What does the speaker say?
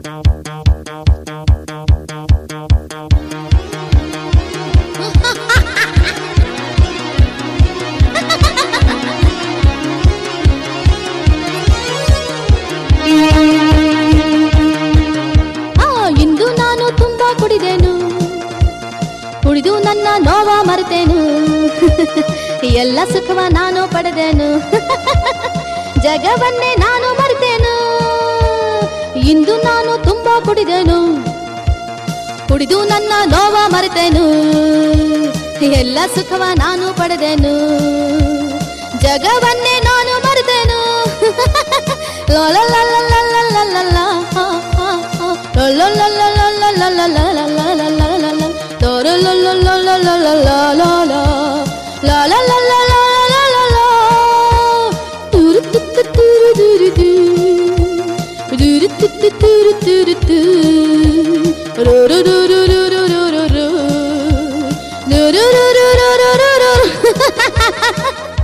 ಆ ಇಂದು ನಾನು ತುಂಬಾ ಕುಡಿದೆನು ಕುಡಿದು ನನ್ನ ನೋವ ಮರೆತೇನು ಎಲ್ಲ ಸುಖವ ನಾನು ಪಡೆದೆನು ಜಗವನ್ನೇ ನಾನು ಮರೆತೇನು ಇಂದು ನಾನು ತುಂಬಾ ಕುಡಿದೆನು ಕುಡಿದು ನನ್ನ ನೋವ ಮರೆತೇನು ಎಲ್ಲ ಸುಖವ ನಾನು ಪಡೆದೆನು ಜಗವನ್ನೇ ನಾನು ಮರೆತೇನು ಲೋಲಲಲಲಲಲಲಲ, ಹಾ, ಹಾ, ಹಾ. ಲೋಲಲಲಲಲಲಲಲಲಲಲಲಲ. ತೋರಲಲಲಲಲಲಲಲಲ. ಲಾಲಲಲಲಲಲಲಲ. ತುರುತುತ್ತು ತುರುದುರುದು. ದುರುತುತ್ತು ತುರುತುರುತು. ರುರುರುರುರುರುರುರು. ರುರುರುರುರುರುರು.